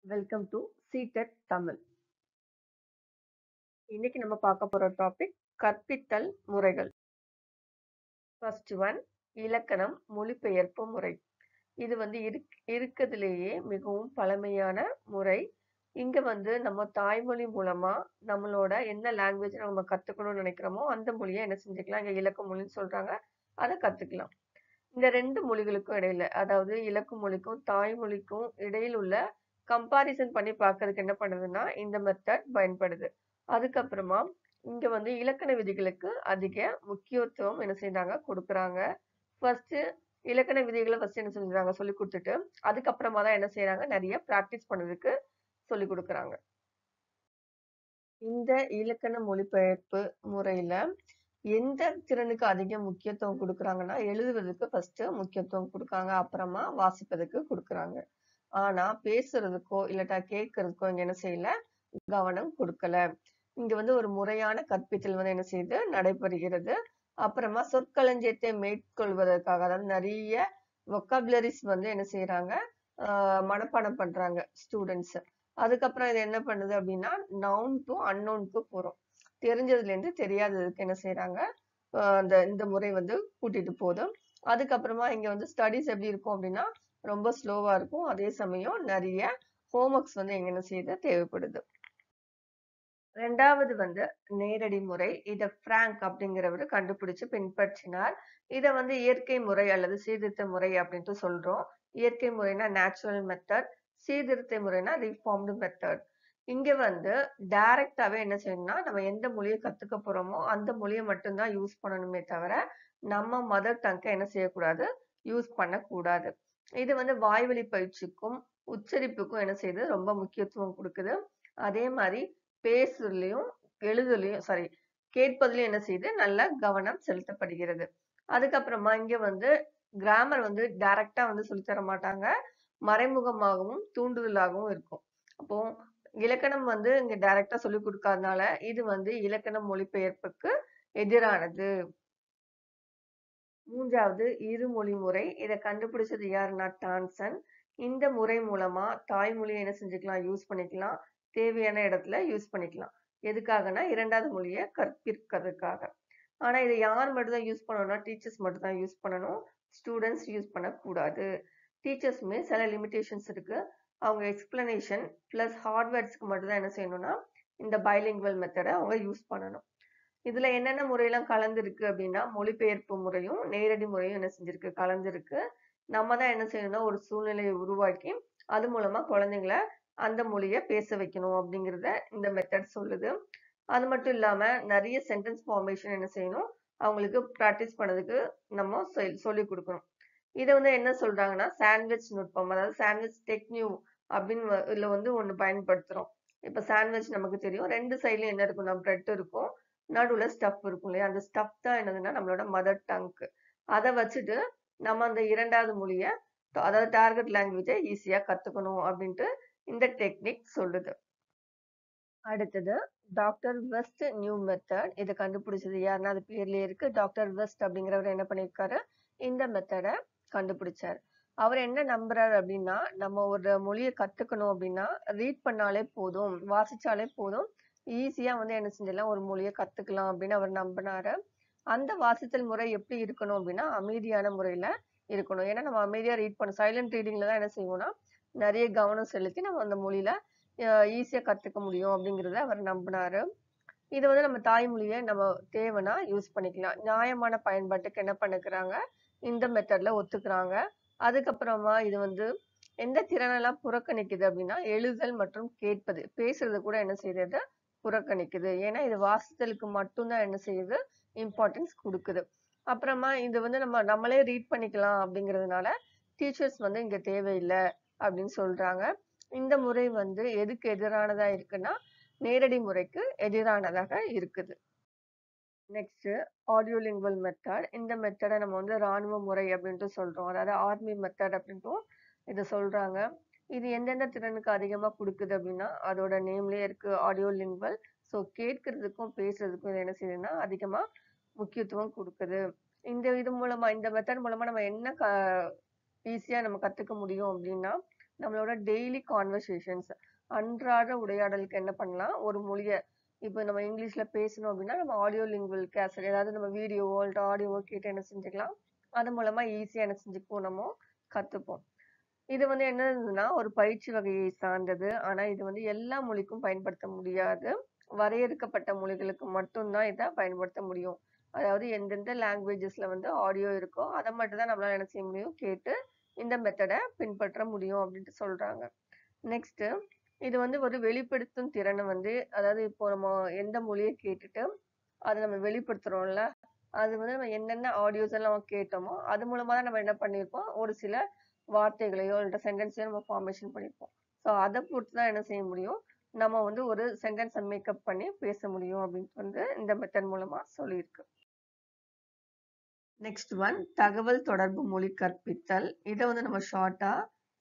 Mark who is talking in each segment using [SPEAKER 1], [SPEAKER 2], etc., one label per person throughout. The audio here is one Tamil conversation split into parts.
[SPEAKER 1] வெல்கம் டு சிடெக் தமிழ் இன்னைக்கு நம்ம பார்க்க போற டாபிக் கற்பித்தல் முறைகள் ஃபர்ஸ்ட் ஒன் இலக்கணம் மொழிபெயர்ப்பு முறை இது வந்து இருக் இருக்கிறதுலேயே மிகவும் பழமையான முறை இங்க வந்து நம்ம தாய்மொழி மூலமா நம்மளோட என்ன லாங்குவேஜ் நம்ம கத்துக்கணும்னு நினைக்கிறோமோ அந்த மொழியை என்ன செஞ்சுக்கலாம் இங்க இலக்க மொழின்னு சொல்றாங்க அதை கத்துக்கலாம் இந்த ரெண்டு மொழிகளுக்கும் இடையில அதாவது இலக்கு மொழிக்கும் தாய்மொழிக்கும் இடையில் உள்ள கம்பாரிசன் பண்ணி பார்க்கறதுக்கு என்ன பண்ணுதுன்னா இந்த மெத்தட் பயன்படுது அதுக்கப்புறமா இங்க வந்து இலக்கண விதிகளுக்கு அதிக முக்கியத்துவம் என்ன செய்யறாங்க கொடுக்குறாங்க ஃபர்ஸ்ட் இலக்கண விதிகளை ஃபர்ஸ்ட் என்ன செஞ்சுறாங்க சொல்லி கொடுத்துட்டு அதுக்கப்புறமா தான் என்ன செய்யறாங்க நிறைய ப்ராக்டிஸ் பண்ணதுக்கு சொல்லி கொடுக்குறாங்க இந்த இலக்கண மொழிபெயர்ப்பு முறையில எந்த திறனுக்கு அதிக முக்கியத்துவம் கொடுக்குறாங்கன்னா எழுதுவதற்கு ஃபர்ஸ்ட் முக்கியத்துவம் கொடுக்காங்க அப்புறமா வாசிப்பதற்கு கொடுக்குறாங்க ஆனா பேசுறதுக்கோ இல்லாட்டா கேட்கறதுக்கோ இங்க என்ன செய்யல கவனம் கொடுக்கல இங்க வந்து ஒரு முறையான கற்பித்தல் வந்து என்ன செய்யுது நடைபெறுகிறது அப்புறமா சொற்களஞ்சியத்தை மேற்கொள்வதற்காக அதாவது நிறைய வொக்காபுலரிஸ் வந்து என்ன செய்யறாங்க ஆஹ் மனப்பாடம் பண்றாங்க ஸ்டூடெண்ட்ஸ் அதுக்கப்புறம் இது என்ன பண்ணுது அப்படின்னா நவுன் டு அன்னோனுக்கு போறோம் தெரிஞ்சதுல இருந்து தெரியாததுக்கு என்ன செய்யறாங்க அந்த இந்த முறை வந்து கூட்டிட்டு போதும் அதுக்கப்புறமா இங்க வந்து ஸ்டடிஸ் எப்படி இருக்கும் அப்படின்னா ரொம்ப ஸ்லோவா இருக்கும் அதே சமயம் நிறைய ஹோம்ஒர்க்ஸ் வந்து எங்க என்ன செய்யுது தேவைப்படுது ரெண்டாவது வந்து நேரடி முறை இத பிராங்க் அப்படிங்கிறவர் கண்டுபிடிச்சு பின்பற்றினார் இத வந்து இயற்கை முறை அல்லது சீர்திருத்த முறை அப்படின்ட்டு சொல்றோம் இயற்கை முறைனா நேச்சுரல் மெத்தட் சீர்திருத்த முறைனா ரிஃபார்ம்டு மெத்தட் இங்க வந்து டைரக்டாவே என்ன செய்யணும்னா நம்ம எந்த மொழியை கத்துக்க போறோமோ அந்த மொழியை மட்டும்தான் யூஸ் பண்ணணுமே தவிர நம்ம மதர் டங்கை என்ன செய்யக்கூடாது யூஸ் பண்ணக்கூடாது இது வந்து வாய்வழி பயிற்சிக்கும் உச்சரிப்புக்கும் என்ன செய்யுது ரொம்ப முக்கியத்துவம் கொடுக்குது அதே மாதிரி பேசுறதுலயும் எழுதுலயும் சாரி கேட்பதுலயும் என்ன செய்யுது நல்ல கவனம் செலுத்தப்படுகிறது அதுக்கப்புறமா இங்க வந்து கிராமர் வந்து டைரக்டா வந்து சொல்லித்தர மாட்டாங்க மறைமுகமாகவும் தூண்டுதலாகவும் இருக்கும் அப்போ இலக்கணம் வந்து இங்க டைரக்டா சொல்லி கொடுக்காதனால இது வந்து இலக்கணம் மொழிபெயர்ப்புக்கு எதிரானது மூன்றாவது இருமொழி முறை இதை கண்டுபிடிச்சது யாருன்னா டான்சன் இந்த முறை மூலமா தாய்மொழியை என்ன செஞ்சுக்கலாம் யூஸ் பண்ணிக்கலாம் தேவையான இடத்துல யூஸ் பண்ணிக்கலாம் எதுக்காகனா இரண்டாவது மொழியை கற்பிக்கிறதுக்காக ஆனா இதை யார் மட்டும் தான் யூஸ் பண்ணணும்னா டீச்சர்ஸ் மட்டும் தான் யூஸ் பண்ணணும் ஸ்டூடெண்ட்ஸ் யூஸ் பண்ணக்கூடாது டீச்சர்ஸுமே சில லிமிடேஷன்ஸ் இருக்கு அவங்க எக்ஸ்பிளனேஷன் பிளஸ் ஹார்ட்வேர்ட்ஸ்க்கு மட்டும் தான் என்ன செய்யணும்னா இந்த பைலிங்குவல் மெத்தடை அவங்க யூஸ் பண்ணணும் இதுல என்னென்ன முறையெல்லாம் கலந்துருக்கு அப்படின்னா மொழிபெயர்ப்பு முறையும் நேரடி முறையும் என்ன செஞ்சிருக்கு கலந்துருக்கு நம்ம தான் என்ன செய்யணும்னா ஒரு சூழ்நிலையை உருவாக்கி அது மூலமா குழந்தைங்கள அந்த மொழியை பேச வைக்கணும் அப்படிங்கிறத இந்த மெத்தட் சொல்லுது அது மட்டும் இல்லாம நிறைய சென்டென்ஸ் ஃபார்மேஷன் என்ன செய்யணும் அவங்களுக்கு ப்ராக்டிஸ் பண்ணதுக்கு நம்ம சொல்லி கொடுக்கணும் இதை வந்து என்ன சொல்றாங்கன்னா சாண்ட்விச் நுட்பம் அதாவது சாண்ட்விச் டெக்னியூ அப்படின்னு இதுல வந்து ஒண்ணு பயன்படுத்துறோம் இப்ப சாண்ட்விச் நமக்கு தெரியும் ரெண்டு சைட்லயும் என்ன இருக்கும்னா பிரெட் இருக்கும் நடுவுல ஸ்டஃப் இருக்கும் இல்லையா அந்த ஸ்டஃப் தான் என்னதுன்னா நம்மளோட மதர் டங்க் அதை வச்சுட்டு நம்ம அந்த இரண்டாவது மொழிய அதாவது டார்கெட் லாங்குவேஜை ஈஸியா கத்துக்கணும் அப்படின்ட்டு இந்த டெக்னிக் சொல்லுது அடுத்தது டாக்டர் வெஸ்ட் நியூ மெத்தட் இதை கண்டுபிடிச்சது யாருன்னா அது பேர்லயே இருக்கு டாக்டர் வெஸ்ட் அப்படிங்கிறவர் என்ன பண்ணியிருக்காரு இந்த மெத்தடை கண்டுபிடிச்சார் அவர் என்ன நம்புறாரு அப்படின்னா நம்ம ஒரு மொழியை கத்துக்கணும் அப்படின்னா ரீட் பண்ணாலே போதும் வாசிச்சாலே போதும் ஈஸியா வந்து என்ன செஞ்சிடலாம் ஒரு மொழியை கத்துக்கலாம் அப்படின்னு அவர் நம்பினாரு அந்த வாசித்தல் முறை எப்படி இருக்கணும் அப்படின்னா அமைதியான முறையில இருக்கணும் ஏன்னா நம்ம அமைதியா ரீட் பண்ண சைலண்ட் ரீடிங்ல தான் என்ன செய்வோம்னா நிறைய கவனம் செலுத்தி நம்ம அந்த மொழியில ஈஸியா கத்துக்க முடியும் அப்படிங்கிறத அவர் நம்பினாரு இது வந்து நம்ம தாய்மொழியை நம்ம தேவைன்னா யூஸ் பண்ணிக்கலாம் நியாயமான பயன்பாட்டுக்கு என்ன பண்ணுக்கிறாங்க இந்த மெத்தட்ல ஒத்துக்கிறாங்க அதுக்கப்புறமா இது வந்து எந்த திறனெல்லாம் புறக்கணிக்குது அப்படின்னா எழுதல் மற்றும் கேட்பது பேசுறது கூட என்ன செய்யறது புறக்கணிக்குது ஏன்னா இது வாசித்தலுக்கு மட்டும்தான் என்ன செய்யுது இம்பார்ட்டன்ஸ் கொடுக்குது அப்புறமா இது வந்து நம்ம நம்மளே ரீட் பண்ணிக்கலாம் அப்படிங்கிறதுனால டீச்சர்ஸ் வந்து இங்க தேவையில்லை அப்படின்னு சொல்றாங்க இந்த முறை வந்து எதுக்கு எதிரானதா இருக்குன்னா நேரடி முறைக்கு எதிரானதாக இருக்குது நெக்ஸ்ட் ஆடியோலிங்குவல் மெத்தட் இந்த மெத்தடை நம்ம வந்து ராணுவ முறை அப்படின்ட்டு சொல்றோம் அதாவது ஆர்மி மெத்தட் அப்படின்ட்டும் இதை சொல்றாங்க இது எந்தெந்த திறனுக்கு அதிகமா கொடுக்குது அப்படின்னா அதோட நேம்லயே இருக்கு ஆடியோ லிங்குவல் ஸோ கேட்கறதுக்கும் பேசுறதுக்கும் இது என்ன செய்யுதுன்னா அதிகமா முக்கியத்துவம் கொடுக்குது இந்த இது மூலமா இந்த மெத்தட் மூலமா நம்ம என்ன க ஈஸியா நம்ம கத்துக்க முடியும் அப்படின்னா நம்மளோட டெய்லி கான்வர்சேஷன்ஸ் அன்றாட உரையாடலுக்கு என்ன பண்ணலாம் ஒரு மொழியை இப்போ நம்ம இங்கிலீஷ்ல பேசணும் அப்படின்னா நம்ம ஆடியோ லிங்குவல் கேசட் ஏதாவது நம்ம வீடியோவோ இல்லை ஆடியோவோ கேட்டு என்ன செஞ்சுக்கலாம் அது மூலமா ஈஸியா என்ன செஞ்சுக்குவோம் நம்ம கத்துப்போம் இது வந்து என்ன இருந்ததுன்னா ஒரு பயிற்சி வகையை சார்ந்தது ஆனா இது வந்து எல்லா மொழிக்கும் பயன்படுத்த முடியாது வரையறுக்கப்பட்ட மொழிகளுக்கு மட்டும்தான் இதை பயன்படுத்த முடியும் அதாவது எந்தெந்த லாங்குவேஜஸ்ல வந்து ஆடியோ இருக்கோ அதை மட்டும் தான் நம்மளால என்ன செய்ய முடியும் கேட்டு இந்த மெத்தடை பின்பற்ற முடியும் அப்படின்ட்டு சொல்றாங்க நெக்ஸ்ட் இது வந்து ஒரு வெளிப்படுத்தும் திறனை வந்து அதாவது இப்போ நம்ம எந்த மொழியை கேட்டுட்டு அதை நம்ம வெளிப்படுத்துறோம்ல அது வந்து நம்ம என்னென்ன ஆடியோஸ் எல்லாம் நம்ம கேட்டோமோ அது மூலமா தான் நம்ம என்ன பண்ணியிருப்போம் ஒரு சில வார்த்தைகளையோ இல்லை சென்டென்ஸையோ நம்ம ஃபார்மேஷன் பண்ணியிருப்போம் ஸோ அதை பொறுத்து தான் என்ன செய்ய முடியும் நம்ம வந்து ஒரு சென்டென்ஸை மேக்கப் பண்ணி பேச முடியும் அப்படின்ட்டு வந்து இந்த மெத்தட் மூலமா சொல்லியிருக்கு நெக்ஸ்ட் ஒன் தகவல் தொடர்பு மொழி கற்பித்தல் இதை வந்து நம்ம ஷார்ட்டா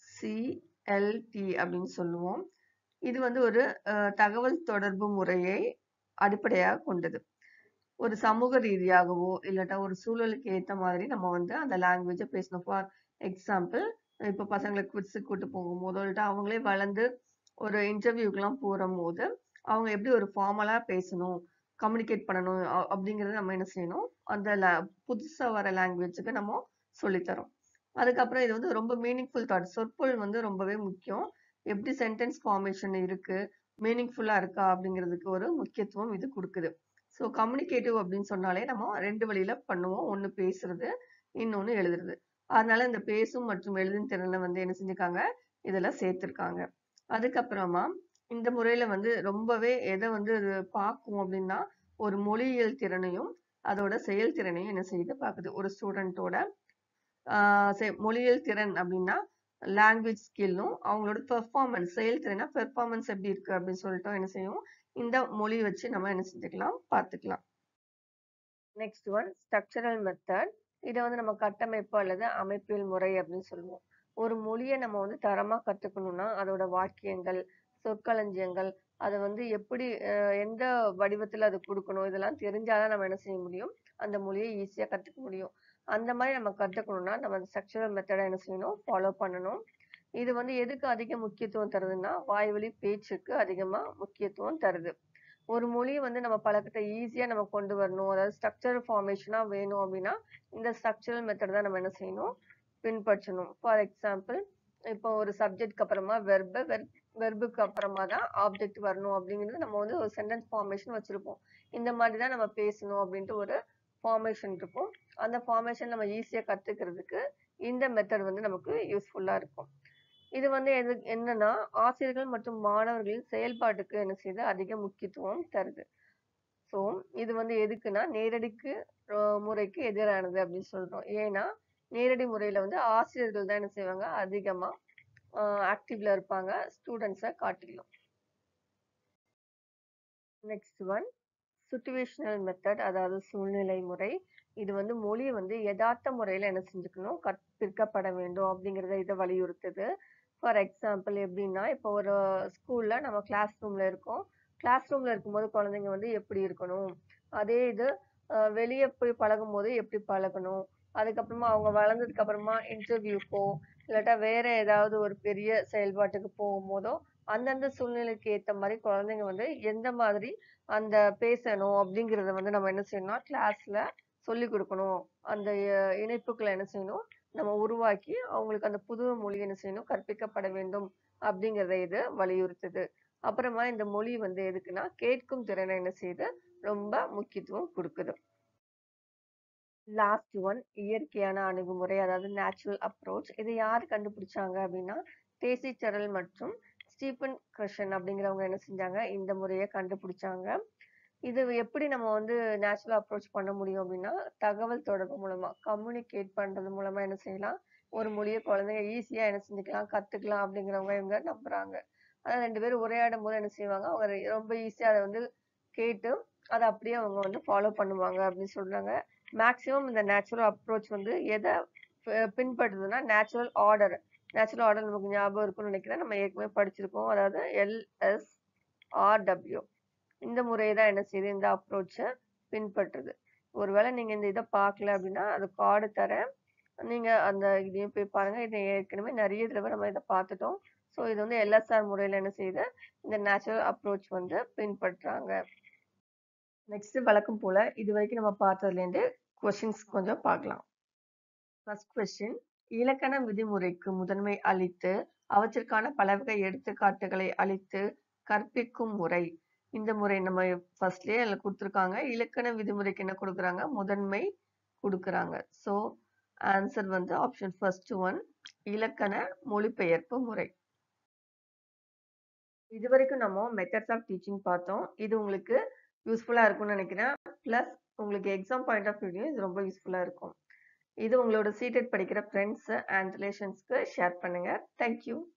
[SPEAKER 1] சிஎல்டி அப்படின்னு சொல்லுவோம் இது வந்து ஒரு அஹ், தகவல் தொடர்பு முறையை அடிப்படையாக கொண்டது ஒரு சமூக ரீதியாகவோ இல்லாட்டா ஒரு சூழலுக்கு ஏத்த மாதிரி நம்ம வந்து அந்த லாங்குவேஜை பேசணும் ஃபார் எக்ஸாம்பிள் இப்போ பசங்களை குவிட்ஸுக்கு கூட்டு போகும்போதோ இல்லாட்டா அவங்களே வளர்ந்து ஒரு இன்டர்வியூக்கெல்லாம் போகும்போது அவங்க எப்படி ஒரு ஃபார்மலா பேசணும் கம்யூனிகேட் பண்ணணும் அ- அப்படிங்கறத நம்ம என்ன செய்யணும் அந்த la- புதுசா வர லாங்குவேஜுக்கு நம்ம சொல்லித்தரோம் அதுக்கப்புறம் இது வந்து ரொம்ப மீனிங்ஃபுல் தாட் சொற்பொருள் வந்து ரொம்பவே முக்கியம் எப்படி சென்டென்ஸ் ஃபார்மேஷன் இருக்கு மீனிங்ஃபுல்லா இருக்கா அப்படிங்கிறதுக்கு ஒரு முக்கியத்துவம் இது கொடுக்குது ஸோ கம்யூனிகேட்டிவ் அப்படின்னு சொன்னாலே நம்ம ரெண்டு வழியில பண்ணுவோம் ஒன்று பேசுறது இன்னொன்று எழுதுறது அதனால இந்த பேசும் மற்றும் எழுதும் திறனை வந்து என்ன செஞ்சுருக்காங்க இதுல சேர்த்திருக்காங்க அதுக்கப்புறமா இந்த முறையில வந்து ரொம்பவே எதை வந்து இது பார்க்கும் அப்படின்னா ஒரு மொழியியல் திறனையும் அதோட செயல்திறனையும் என்ன செய்யுது பார்க்குது ஒரு ஸ்டூடெண்ட்டோட மொழியியல் திறன் அப்படின்னா லாங்குவேஜ் ஸ்கில்லும் அவங்களோட பெர்ஃபார்மன்ஸ் செயல்திறனா பெர்ஃபார்மன்ஸ் எப்படி இருக்கு அப்படின்னு சொல்லிட்டு என்ன செய்யும் இந்த மொழி வச்சு நம்ம என்ன செஞ்சுக்கலாம் பார்த்துக்கலாம் நெக்ஸ்ட் ஒன் ஸ்ட்ரக்சரல் மெத்தட் இதை வந்து நம்ம கட்டமைப்பு அல்லது அமைப்பியல் முறை அப்படின்னு சொல்லுவோம் ஒரு மொழியை நம்ம வந்து தரமா கத்துக்கணும்னா அதோட வாக்கியங்கள் சொற்களஞ்சியங்கள் அதை வந்து எப்படி அஹ், எந்த வடிவத்துல அது கொடுக்கணும் இதெல்லாம் தெரிஞ்சாதான் நம்ம என்ன செய்ய முடியும் அந்த மொழியை ஈஸியா கத்துக்க முடியும் அந்த மாதிரி நம்ம கத்துக்கணும்னா நம்ம அந்த ஸ்ட்ரக்சரல் மெத்தடை என்ன செய்யணும் ஃபாலோ பண்ணணும் இது வந்து எதுக்கு அதிக முக்கியத்துவம் தருதுன்னா வாய்வழி பேச்சுக்கு அதிகமா முக்கியத்துவம் தருது ஒரு மொழியை வந்து நம்ம பழக்கத்தை ஈஸியா நம்ம கொண்டு வரணும் அதாவது ஸ்ட்ரக்சரல் ஃபார்மேஷனா வேணும் அப்படின்னா இந்த ஸ்ட்ரக்சரல் மெத்தட் தான் நம்ம என்ன செய்யணும் பின்பற்றணும் ஃபார் எக்ஸாம்பிள் இப்போ ஒரு சப்ஜெக்ட்க்கு அப்புறமா வெர்பு வெர்புக்கு அப்புறமா தான் ஆப்ஜெக்ட் வரணும் அப்படிங்கிறது நம்ம வந்து ஒரு சென்டென்ஸ் ஃபார்மேஷன் வச்சிருப்போம் இந்த மாதிரி தான் நம்ம பேசணும் அப்படின்ட்டு ஒரு ஃபார்மேஷன் இருக்கும் அந்த ஃபார்மேஷன் நம்ம ஈஸியா கத்துக்கிறதுக்கு இந்த மெத்தட் வந்து நமக்கு யூஸ்ஃபுல்லா இருக்கும் இது வந்து எது என்னன்னா ஆசிரியர்கள் மற்றும் மாணவர்களின் செயல்பாட்டுக்கு என்ன செய்யுது அதிக முக்கியத்துவம் தருது ஸோ இது வந்து எதுக்குன்னா நேரடிக்கு அஹ், முறைக்கு எதிரானது அப்படின்னு சொல்றோம் ஏன்னா நேரடி முறையில வந்து ஆசிரியர்கள் தான் என்ன செய்வாங்க அதிகமா ஆக்டிவ்ல இருப்பாங்க ஸ்டூடெண்ட்ஸை காட்டிலும் நெக்ஸ்ட் ஒன் சுச்சுவேஷனல் மெத்தட் அதாவது சூழ்நிலை முறை இது வந்து மொழி வந்து யதார்த்த முறையில என்ன செஞ்சுக்கணும் கற்பிக்கப்பட வேண்டும் அப்படிங்கறத இதை வலியுறுத்துது ஃபார் எக்ஸாம்பிள் எப்படின்னா இப்போ ஒரு ஸ்கூல்ல நம்ம கிளாஸ் ரூம்ல இருக்கோம் கிளாஸ் ரூம்ல இருக்கும்போது குழந்தைங்க வந்து எப்படி இருக்கணும் அதே இது அஹ், வெளியே போய் பழகும் போது எப்படி பழகணும் அதுக்கப்புறமா அவங்க வளர்ந்ததுக்கு அப்புறமா இன்டர்வியூக்கோ இல்லாட்டா வேற ஏதாவது ஒரு பெரிய செயல்பாட்டுக்கு போகும்போதோ அந்தந்த சூழ்நிலைக்கு ஏத்த மாதிரி குழந்தைங்க வந்து எந்த மாதிரி அந்த பேசணும் அப்படிங்கறத வந்து நம்ம என்ன செய்யணும்னா கிளாஸ்ல சொல்லி கொடுக்கணும் அந்த அஹ், இணைப்புகளை என்ன செய்யணும் நம்ம உருவாக்கி அவங்களுக்கு அந்த புது மொழி என்ன செய்யணும் கற்பிக்கப்பட வேண்டும் அப்படிங்கறத இது வலியுறுத்துது அப்புறமா இந்த மொழி வந்து எதுக்குன்னா கேட்கும் திறனை என்ன செய்யுது ரொம்ப முக்கியத்துவம் கொடுக்குது லாஸ்ட் ஒன் இயற்கையான அணுகுமுறை அதாவது நேச்சுரல் அப்ரோச் இதை யார் கண்டுபிடிச்சாங்க அப்படின்னா தேசி சரல் மற்றும் ஸ்டீபன் கிருஷ்ணன் அப்படிங்கிறவங்க என்ன செஞ்சாங்க இந்த முறையை கண்டுபிடிச்சாங்க இது எப்படி நம்ம வந்து நேச்சுரல் அப்ரோச் பண்ண முடியும் அப்படின்னா தகவல் தொடர்பு மூலமா கம்யூனிகேட் பண்றது மூலமா என்ன செய்யலாம் ஒரு மொழியை குழந்தைங்க ஈஸியா என்ன செஞ்சுக்கலாம் கத்துக்கலாம் அப்படிங்கிறவங்க இவங்க நம்புறாங்க அதாவது ரெண்டு பேரும் உரையாடும் போது என்ன செய்வாங்க அவங்க ரெ- ரொம்ப ஈஸியா அதை வந்து கேட்டு அதை அப்படியே அவங்க வந்து ஃபாலோ பண்ணுவாங்க அப்படின்னு சொல்றாங்க மேக்ஸிமம் இந்த நேச்சுரல் அப்ரோச் வந்து எதை பி- பின்பற்றுதுன்னா நேச்சுரல் ஆர்டர் நேச்சுரல் ஆர்டர் நமக்கு ஞாபகம் இருக்கும்னு நினைக்கிறேன் நம்ம ஏற்கனவே படிச்சிருக்கோம் அதாவது எல்எஸ் ஆர்டபிள்யூ இந்த முறை தான் என்ன செய்யுது இந்த அப்ரோச்சை பின்பற்றுது ஒருவேளை நீங்க இந்த இதை பார்க்கல அப்படின்னா அது கார்டு தரேன் நீங்கள் அந்த இதையும் போய் பாருங்கள் இதை ஏற்கனவே நிறைய தடவை நம்ம இதை பார்த்துட்டோம் ஸோ இது வந்து எல்எஸ்ஆர் முறையில் என்ன செய்யுது இந்த நேச்சுரல் அப்ரோச் வந்து பின்பற்றுறாங்க நெக்ஸ்ட் வழக்கம் போல் இது வரைக்கும் நம்ம பார்த்ததுலேருந்து கொஷின்ஸ் கொஞ்சம் பார்க்கலாம் ஃபர்ஸ்ட் கொஸ்டின் இலக்கண விதிமுறைக்கு முதன்மை அளித்து அவற்றிற்கான பலவகை எடுத்துக்காட்டுகளை அளித்து கற்பிக்கும் முறை இந்த முறை நம்ம ஃபர்ஸ்ட்லயே அதில் கொடுத்துருக்காங்க இலக்கண விதிமுறைக்கு என்ன கொடுக்குறாங்க முதன்மை கொடுக்குறாங்க ஸோ ஆன்சர் வந்து ஆப்ஷன் ஃபர்ஸ்ட் ஒன் இலக்கண மொழிபெயர்ப்பு முறை இது வரைக்கும் நம்ம மெத்தட்ஸ் ஆஃப் டீச்சிங் பார்த்தோம் இது உங்களுக்கு யூஸ்ஃபுல்லாக இருக்கும்னு நினைக்கிறேன் ப்ளஸ் உங்களுக்கு எக்ஸாம் பாயிண்ட் ஆஃப் வியூலையும் இது ரொம்ப யூஸ்ஃபுல்லாக இருக்கும் இது உங்களோட சீட்டட் படிக்கிற ஃப்ரெண்ட்ஸ் அண்ட் ரிலேஷன்ஸ்க்கு ஷேர் பண்ணுங்கள் தேங்க்யூ